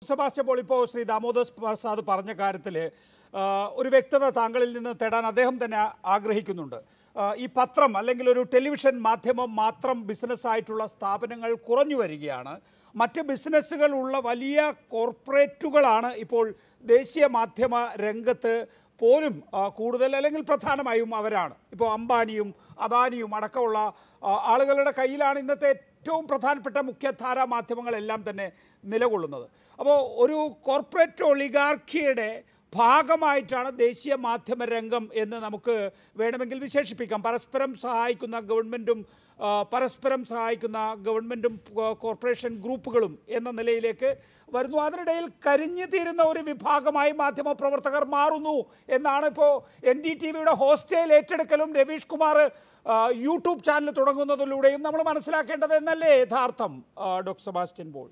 Sebastian Paul ഇപ്പോൾ ശ്രീ ദാമോദർ പ്രസാദ് പറഞ്ഞ കാര്യത്തിൽ ഒരു വ്യക്തത താങ്കളിൽ നിന്ന് തേടാൻ അദ്ദേഹം തന്നെ ആഗ്രഹിക്കുന്നുണ്ട് ആ, ഈ പത്രം അല്ലെങ്കിൽ ഒരു ടെലിവിഷൻ മാധ്യമം മാത്രം ബിസിനസ്സായിട്ടുള്ള സ്ഥാപനങ്ങൾ കുറഞ്ഞു വരികയാണ് മറ്റ് ബിസിനസ്സുകളുള്ള വലിയ കോർപ്പറേറ്റുകളാണ് ഇപ്പോൾ ദേശീയ മാധ്യമ രംഗത്ത് പോലും ആ, കൂടുതൽ അല്ലെങ്കിൽ പ്രധാനമായും അവരാണ് ഇപ്പോൾ അംബാനിയും അദാനിയും അടക്കമുള്ള ആ, ആളുകളുടെ കയ്യിലാണ് ഇന്നത്തെ ഏറ്റവും പ്രധാനപ്പെട്ട മുഖ്യധാരാ മാധ്യമങ്ങളെല്ലാം തന്നെ നിലകൊള്ളുന്നത് അപ്പോൾ ഒരു കോർപ്പറേറ്റ് ഒളിഗാർക്കിയുടെ ഭാഗമായിട്ടാണ് ദേശീയ മാധ്യമ രംഗം എന്ന് നമുക്ക് വേണമെങ്കിൽ വിശേഷിപ്പിക്കാം പരസ്പരം സഹായിക്കുന്ന ഗവൺമെൻറ്റും ആ, പരസ്പരം സഹായിക്കുന്ന ഗവൺമെൻറ്റും കോ- കോർപ്പറേഷൻ ഗ്രൂപ്പുകളും എന്ന നിലയിലേക്ക് വരുന്നു അതിനിടയിൽ കരിഞ്ഞു തീരുന്ന ഒരു വിഭാഗമായി മാധ്യമ പ്രവർത്തകർ മാറുന്നു എന്നാണ് ഇപ്പോൾ എൻ ഡി ടി വിയുടെ ഹോസ്റ്റേൽ ഏറ്റെടുക്കലും രവീഷ് കുമാർ ആ, യൂട്യൂബ് ചാനൽ തുടങ്ങുന്നതിലൂടെയും നമ്മൾ മനസ്സിലാക്കേണ്ടത് എന്നല്ലേ യഥാർത്ഥം ആ, ഡോക്ടർ സെബാസ്റ്റ്യൻ പോൾ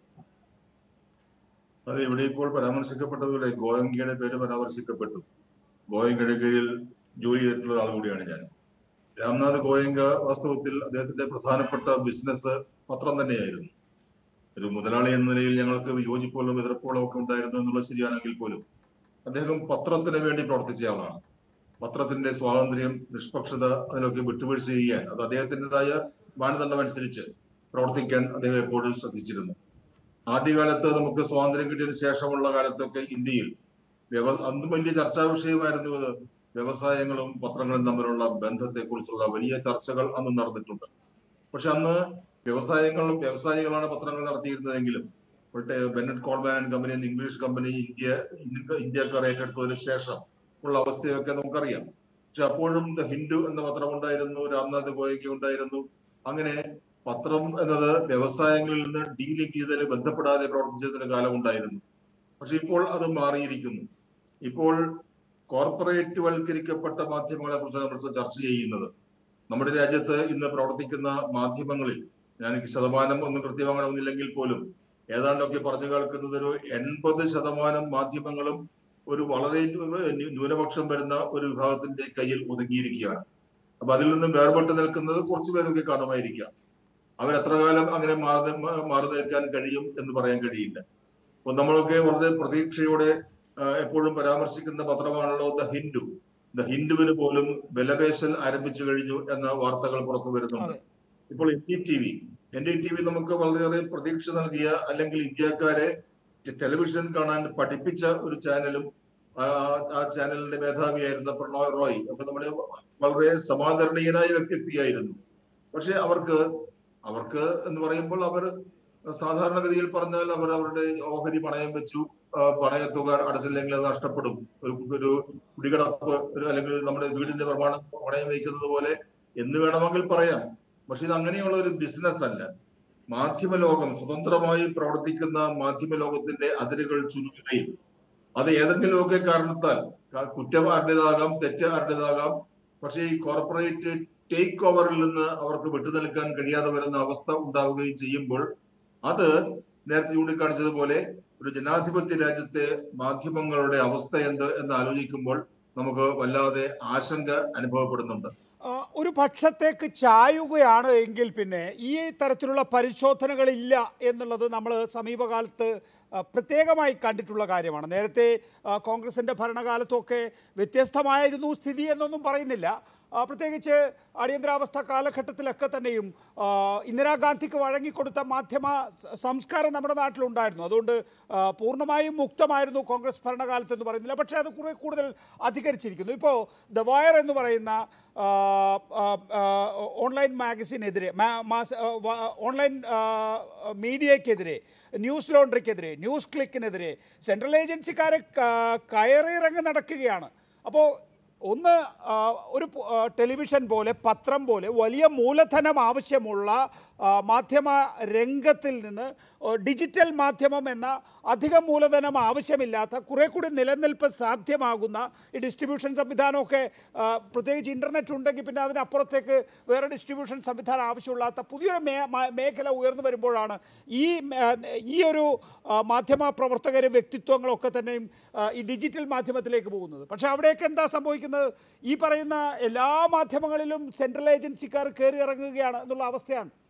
അതെ ഇവിടെ ഇപ്പോൾ പരാമർശിക്കപ്പെട്ടതുപോലെ ഗോയങ്കയുടെ പേര് പരാമർശിക്കപ്പെട്ടു ഗോയങ്കയുടെ കീഴിൽ ജോലി ചെയ്തിട്ടുള്ള ആൾ കൂടിയാണ് ഞാൻ രാംനാഥ് ഗോയങ്ക വാസ്തവത്തിൽ അദ്ദേഹത്തിന്റെ പ്രധാനപ്പെട്ട ബിസിനസ് പത്രം തന്നെയായിരുന്നു ഒരു മുതലാളി എന്ന നിലയിൽ ഞങ്ങൾക്ക് യോജിപ്പുകളും എതിർപ്പുകളും ഒക്കെ ഉണ്ടായിരുന്നു എന്നുള്ളത് ശരിയാണെങ്കിൽ പോലും അദ്ദേഹം പത്രത്തിന് വേണ്ടി പ്രവർത്തിച്ച ആളാണ് പത്രത്തിന്റെ സ്വാതന്ത്ര്യം നിഷ്പക്ഷത അതിനൊക്കെ വിട്ടുവീഴ്ച ചെയ്യാൻ അത് അദ്ദേഹത്തിൻ്റെതായ മാനദണ്ഡം അനുസരിച്ച് പ്രവർത്തിക്കാൻ അദ്ദേഹം എപ്പോഴും ശ്രദ്ധിച്ചിരുന്നു ആദ്യകാലത്ത് നമുക്ക് സ്വാതന്ത്ര്യം കിട്ടിയതിനു ശേഷമുള്ള കാലത്തൊക്കെ ഇന്ത്യയിൽ വ്യവ അന്നും വലിയ ചർച്ചാ വിഷയമായിരുന്നു ഇത് വ്യവസായങ്ങളും പത്രങ്ങളും തമ്മിലുള്ള ബന്ധത്തെക്കുറിച്ചുള്ള വലിയ ചർച്ചകൾ അന്ന് നടന്നിട്ടുണ്ട് പക്ഷെ അന്ന് വ്യവസായങ്ങളും വ്യവസായികളാണ് പത്രങ്ങൾ നടത്തിയിരുന്നതെങ്കിലും ഇപ്പോഴത്തെ ബെന്നറ്റ് കോൾമാൻ ആൻഡ് കമ്പനി എന്ന ഇംഗ്ലീഷ് കമ്പനി ഇന്ത്യ ഇന്ത്യ- ഇന്ത്യക്കാർ ഏറ്റെടുത്തതിന് ശേഷം ഉള്ള അവസ്ഥയൊക്കെ നമുക്കറിയാം പക്ഷെ അപ്പോഴും ദ ഹിന്ദു എന്ന പത്രം ഉണ്ടായിരുന്നു രാംനാഥ് ഗോയയ്ക്ക് ഉണ്ടായിരുന്നു അങ്ങനെ പത്രം എന്നത് വ്യവസായങ്ങളിൽ നിന്ന് ഡീലിംഗ് ചെയ്തതിൽ ബന്ധപ്പെടാതെ പ്രവർത്തിച്ചതിന് കാലം ഉണ്ടായിരുന്നു പക്ഷെ ഇപ്പോൾ അത് മാറിയിരിക്കുന്നു ഇപ്പോൾ കോർപ്പറേറ്റ് വൽക്കരിക്കപ്പെട്ട മാധ്യമങ്ങളെ കുറിച്ചാണ് നമ്മൾ ചർച്ച ചെയ്യുന്നത് നമ്മുടെ രാജ്യത്ത് ഇന്ന് പ്രവർത്തിക്കുന്ന മാധ്യമങ്ങളിൽ ഞാൻ എനിക്ക് ശതമാനം ഒന്നും കൃത്യമാകണമെന്നില്ലെങ്കിൽ പോലും ഏതാണ്ടൊക്കെ പറഞ്ഞു കേൾക്കുന്നത് ഒരു എൺപത് ശതമാനം മാധ്യമങ്ങളും ഒരു വളരെ ന്യൂ- ന്യൂനപക്ഷം വരുന്ന ഒരു വിഭാഗത്തിന്റെ കയ്യിൽ ഒതുങ്ങിയിരിക്കുകയാണ് അപ്പൊ അതിൽ നിന്നും വേർപെട്ട് നിൽക്കുന്നത് കുറച്ചു പേരൊക്കെ കാണുമായിരിക്കാം അവരെത്ര കാലം അങ്ങനെ മാറി മാറി നിൽക്കാൻ കഴിയും എന്ന് പറയാൻ കഴിയില്ല അപ്പൊ നമ്മളൊക്കെ വളരെ പ്രതീക്ഷയോടെ ആ, എപ്പോഴും പരാമർശിക്കുന്ന പത്രമാണല്ലോ ദ ഹിന്ദു ദ ഹിന്ദുവിന് പോലും വിലപേശൽ ആരംഭിച്ചു കഴിഞ്ഞു എന്ന വാർത്തകൾ പുറത്തു വരുന്നുണ്ട് അതെ. ഇപ്പോൾ N D T V N D T V നമുക്ക് വളരെയേറെ പ്രതീക്ഷ നൽകിയ അല്ലെങ്കിൽ ഇന്ത്യക്കാരെ ടെ- ടെലിവിഷൻ കാണാൻ പഠിപ്പിച്ച ഒരു ചാനലും ആ ആ ചാനലിന്റെ മേധാവിയായിരുന്ന പ്രണോയ് റോയ് അപ്പൊ നമ്മുടെ വളരെ സമാദരണീയനായ വ്യക്തിയായിരുന്നു പക്ഷെ അവർക്ക് അവർക്ക് എന്ന് പറയുമ്പോൾ അവർ സാധാരണഗതിയിൽ പറഞ്ഞാൽ അവർ അവരുടെ ഓഹരി പണയം വെച്ചു ആ, പണയത്തുക അടച്ചില്ലെങ്കിൽ അത് നഷ്ടപ്പെടും ഒരു ഒരു കുടികടപ്പ് ഒരു അല്ലെങ്കിൽ നമ്മുടെ വീടിന്റെ പ്രമാണം പണയം വയ്ക്കുന്നത് പോലെ എന്ന് വേണമെങ്കിൽ പറയാം പക്ഷെ ഇത് അങ്ങനെയുള്ള ഒരു ബിസിനസ് അല്ല മാധ്യമ ലോകം സ്വതന്ത്രമായി പ്രവർത്തിക്കുന്ന മാധ്യമ ലോകത്തിന്റെ അതിരുകൾ ചുരുക്കുകയും അത് ഏതെങ്കിലുമൊക്കെ കാരണത്താൽ ക- കുറ്റം ആരുടേതാകാം തെറ്റ് ആരുടേതാകാം പക്ഷേ ഈ കോർപ്പറേറ്റ് ടേക്ക് ഓവറിൽ നിന്ന് അവർക്ക് വിട്ടുനിൽക്കാൻ കഴിയാതെ വരുന്ന അവസ്ഥ ഉണ്ടാവുകയും ചെയ്യുമ്പോൾ അത് നേരത്തെ ചൂണ്ടിക്കാണിച്ചതുപോലെ ഒരു ജനാധിപത്യ രാജ്യത്തെ മാധ്യമങ്ങളുടെ അവസ്ഥ എന്ത് എന്ന് ആലോചിക്കുമ്പോൾ നമുക്ക് വല്ലാതെ ആശങ്ക അനുഭവപ്പെടുന്നുണ്ട് ആ, ഒരു പക്ഷത്തേക്ക് ചായുകയാണ് എങ്കിൽ പിന്നെ ഈ തരത്തിലുള്ള പരിശോധനകളില്ല എന്നുള്ളത് നമ്മൾ സമീപകാലത്ത് ആ, പ്രത്യേകമായി കണ്ടിട്ടുള്ള കാര്യമാണ് നേരത്തെ ആ, കോൺഗ്രസിൻ്റെ ഭരണകാലത്തൊക്കെ വ്യത്യസ്തമായിരുന്നു സ്ഥിതി എന്നൊന്നും പറയുന്നില്ല ആ, പ്രത്യേകിച്ച് അടിയന്തരാവസ്ഥ കാലഘട്ടത്തിലൊക്കെ തന്നെയും ആ, ഇന്ദിരാഗാന്ധിക്ക് വഴങ്ങിക്കൊടുത്ത മാധ്യമ സ- സംസ്കാരം നമ്മുടെ നാട്ടിലുണ്ടായിരുന്നു അതുകൊണ്ട് ആ, പൂർണ്ണമായും മുക്തമായിരുന്നു കോൺഗ്രസ് ഭരണകാലത്ത് എന്ന് പറയുന്നില്ല പക്ഷേ അത് കുറെ കൂടുതൽ അധികരിച്ചിരിക്കുന്നു ഇപ്പോൾ ദ വയർ എന്ന് പറയുന്ന ആ, ആ, ആ, ഓൺലൈൻ മാഗസിനെതിരെ മാ- മാസ- ആ, വ- ഓൺലൈൻ ആ, മീഡിയയ്ക്കെതിരെ ന്യൂസ് ലോണ്ടറിക്കെതിരെ ന്യൂസ് ക്ലിക്കിനെതിരെ സെൻട്രൽ ഏജൻസിക്കാരെ ക- കയറിയിറങ്ങി നടക്കുകയാണ് അപ്പോൾ ഒന്ന് ആ, ഒരു പ- ആ, ടെലിവിഷൻ പോലെ പത്രം പോലെ വലിയ മൂലധനം ആവശ്യമുള്ള ആ, മാധ്യമ രംഗത്തിൽ നിന്ന് ആ, ഡിജിറ്റൽ മാധ്യമം എന്ന അധിക മൂലധനം ആവശ്യമില്ലാത്ത കുറെ കൂടി നിലനിൽപ്പ് സാധ്യമാകുന്ന ഈ ഡിസ്ട്രിബ്യൂഷൻ സംവിധാനമൊക്കെ ആ, പ്രത്യേകിച്ച് ഇൻ്റർനെറ്റ് ഉണ്ടെങ്കിൽ പിന്നെ അതിനപ്പുറത്തേക്ക് വേറെ ഡിസ്ട്രിബ്യൂഷൻ സംവിധാനം ആവശ്യമില്ലാത്ത പുതിയൊരു മേ മ- മേഖല ഉയർന്നു വരുമ്പോഴാണ് ഈ മേ- ഈ ഒരു ആ, മാധ്യമ പ്രവർത്തകരും വ്യക്തിത്വങ്ങളൊക്കെ തന്നെയും ആ, ഈ ഡിജിറ്റൽ മാധ്യമത്തിലേക്ക് പോകുന്നത് പക്ഷേ അവിടെയൊക്കെ എന്താ സംഭവിക്കുന്നത് ഈ പറയുന്ന എല്ലാ മാധ്യമങ്ങളിലും സെൻട്രൽ ഏജൻസിക്കാർ കയറി ഇറങ്ങുകയാണ് എന്നുള്ള അവസ്ഥയാണ്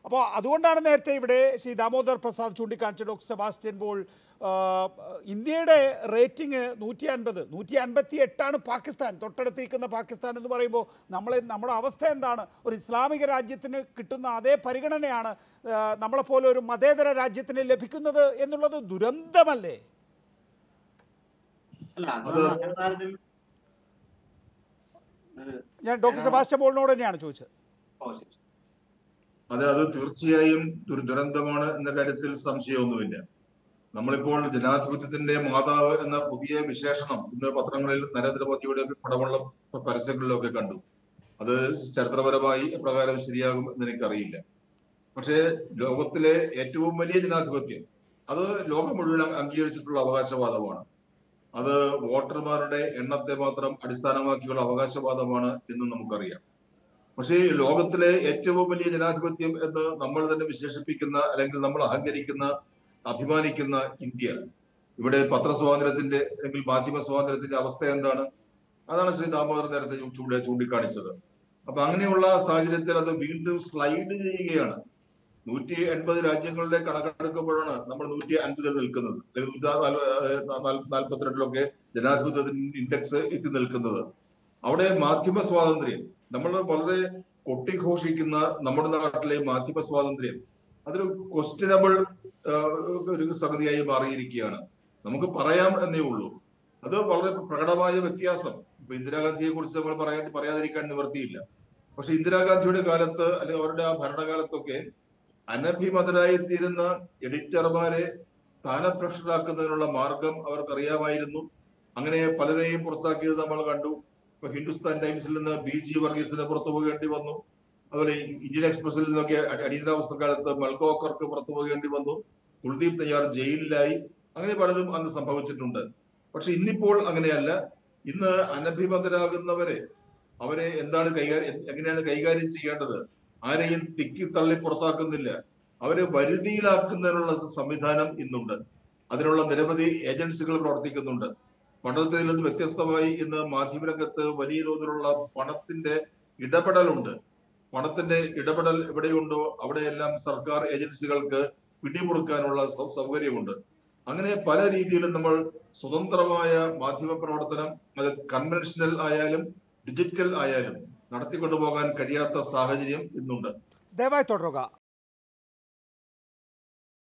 അപ്പോൾ അതുകൊണ്ടാണ് നേരത്തെ ഇവിടെ ശ്രീ ദാമോദർ പ്രസാദ് ചൂണ്ടിക്കാണിച്ച ഡോക്ടർ സെബാസ്റ്റ്യൻ പോൾ ആ, ഇന്ത്യയുടെ റേറ്റിംഗ് നൂറ്റി അൻപത് നൂറ്റി അൻപത്തി എട്ടാണ് പാകിസ്ഥാൻ തൊട്ടടുത്തിരിക്കുന്ന പാകിസ്ഥാൻ എന്ന് പറയുമ്പോൾ നമ്മളെ നമ്മുടെ അവസ്ഥ എന്താണ് ഒരു ഇസ്ലാമിക രാജ്യത്തിന് കിട്ടുന്ന അതേ പരിഗണനയാണ് ആ, നമ്മളെപ്പോലെ ഒരു മതേതര രാജ്യത്തിന് ലഭിക്കുന്നത് എന്നുള്ളത് ദുരന്തമല്ലേ അല്ല അത് അത് യഥാർത്ഥത്തിൽ ഏഹ്, ഞാൻ ഡോക്ടർ സെബാസ്റ്റ്യൻ പോളിനോട് തന്നെയാണ് ചോദിച്ചത് ഓ, ശരി. അത് അത് തീർച്ചയായും ഒരു ദുരന്തമാണ് എന്ന കാര്യത്തിൽ സംശയമൊന്നുമില്ല നമ്മളിപ്പോൾ ജനാധിപത്യത്തിന്റെ മാതാവ് എന്ന പുതിയ വിശേഷണം ഇന്ന് പത്രങ്ങളിൽ നരേന്ദ്രമോദിയുടെ പടമുള്ള പരസ്യങ്ങളിലൊക്കെ കണ്ടു അത് ചരിത്രപരമായി എപ്രകാരം ശരിയാകും എന്ന് എനിക്കറിയില്ല പക്ഷേ ലോകത്തിലെ ഏറ്റവും വലിയ ജനാധിപത്യം അത് ലോകം മുഴുവൻ അംഗീകരിച്ചിട്ടുള്ള അവകാശവാദമാണ് അത് വോട്ടർമാരുടെ എണ്ണത്തെ മാത്രം അടിസ്ഥാനമാക്കിയുള്ള അവകാശവാദമാണ് എന്ന് നമുക്കറിയാം പക്ഷേ ഈ ലോകത്തിലെ ഏറ്റവും വലിയ ജനാധിപത്യം എന്ന് നമ്മൾ തന്നെ വിശേഷിപ്പിക്കുന്ന അല്ലെങ്കിൽ നമ്മൾ അഹങ്കരിക്കുന്ന അഭിമാനിക്കുന്ന ഇന്ത്യ ഇവിടെ പത്രസ്വാതന്ത്ര്യത്തിന്റെ അല്ലെങ്കിൽ മാധ്യമ സ്വാതന്ത്ര്യത്തിന്റെ അവസ്ഥ എന്താണ് അതാണ് ശ്രീ ദാമോദർ നേരത്തെ ചൂണ്ടി ചൂണ്ടിക്കാണിച്ചത് അപ്പൊ അങ്ങനെയുള്ള സാഹചര്യത്തിൽ അത് വീണ്ടും സ്ലൈഡ് ചെയ്യുകയാണ് നൂറ്റി എൺപത് രാജ്യങ്ങളിലെ കണക്കെടുക്കുമ്പോഴാണ് നമ്മൾ നൂറ്റി അൻപതിൽ നിൽക്കുന്നത് അല്ലെങ്കിൽ നൂറ്റി നാല് നാല് നാൽപ്പത്തിരണ്ടിലൊക്കെ ജനാധിപത്യത്തിന്റെ ഇൻഡെക്സ് എത്തി നിൽക്കുന്നത് അവിടെ മാധ്യമ സ്വാതന്ത്ര്യം നമ്മൾ വളരെ കൊട്ടിഘോഷിക്കുന്ന നമ്മുടെ നാട്ടിലെ മാധ്യമ സ്വാതന്ത്ര്യം അതൊരു ക്വസ്റ്റ്യനബിൾ ഒരു സംഗതിയായി മാറിയിരിക്കുകയാണ് നമുക്ക് പറയാം എന്നേ ഉള്ളൂ അത് വളരെ പ്രകടമായ വ്യത്യാസം ഇപ്പൊ ഇന്ദിരാഗാന്ധിയെ കുറിച്ച് നമ്മൾ പറയാൻ പറയാതിരിക്കാൻ നിവർത്തിയില്ല പക്ഷെ ഇന്ദിരാഗാന്ധിയുടെ കാലത്ത് അല്ലെങ്കിൽ അവരുടെ ആ ഭരണകാലത്തൊക്കെ അനഭിമതരായി തീരുന്ന എഡിറ്റർമാരെ സ്ഥാനഭ്രഷ്ടരാക്കുന്നതിനുള്ള മാർഗം അവർക്കറിയാമായിരുന്നു അങ്ങനെ പലരെയും പുറത്താക്കിയത് നമ്മൾ കണ്ടു ഇപ്പൊ ഹിന്ദുസ്ഥാൻ ടൈംസിൽ നിന്ന് ബി ജി വർഗീസിന് പുറത്തു പോകേണ്ടി വന്നു അതുപോലെ ഇന്ത്യൻ എക്സ്പ്രസിൽ നിന്നൊക്കെ അ- അടിയന്തരാവസ്ഥ കാലത്ത് മൽക്കോക്കർക്ക് പുറത്തു പോകേണ്ടി വന്നു കുൽദീപ് നയ്യാർ ജയിലിലായി അങ്ങനെ പലതും അന്ന് സംഭവിച്ചിട്ടുണ്ട് പക്ഷെ ഇന്നിപ്പോൾ അങ്ങനെയല്ല ഇന്ന് അനഭിമതരാകുന്നവരെ അവരെ എന്താണ് കൈകാര്യം എങ്ങനെയാണ് കൈകാര്യം ചെയ്യേണ്ടത് ആരെയും തിക്കി തള്ളി പുറത്താക്കുന്നില്ല അവരെ വരുതിയിലാക്കുന്നതിനുള്ള സംവിധാനം ഇന്നുണ്ട് അതിനുള്ള നിരവധി ഏജൻസികൾ പ്രവർത്തിക്കുന്നുണ്ട് പണ്ടത്തേതിൽ നിന്ന് വ്യത്യസ്തമായി ഇന്ന് മാധ്യമരംഗത്ത് വലിയ തോതിലുള്ള പണത്തിന്റെ ഇടപെടലുണ്ട് പണത്തിന്റെ ഇടപെടൽ എവിടെയുണ്ടോ അവിടെയെല്ലാം സർക്കാർ ഏജൻസികൾക്ക് പിടിമുറുക്കാനുള്ള സൗ- സൗകര്യമുണ്ട് അങ്ങനെ പല രീതിയിലും നമ്മൾ സ്വതന്ത്രമായ മാധ്യമ പ്രവർത്തനം അത് കൺവെൻഷണൽ ആയാലും ഡിജിറ്റൽ ആയാലും നടത്തിക്കൊണ്ടുപോകാൻ കഴിയാത്ത സാഹചര്യം ഇന്നുണ്ട് ദയവായി തുടരുക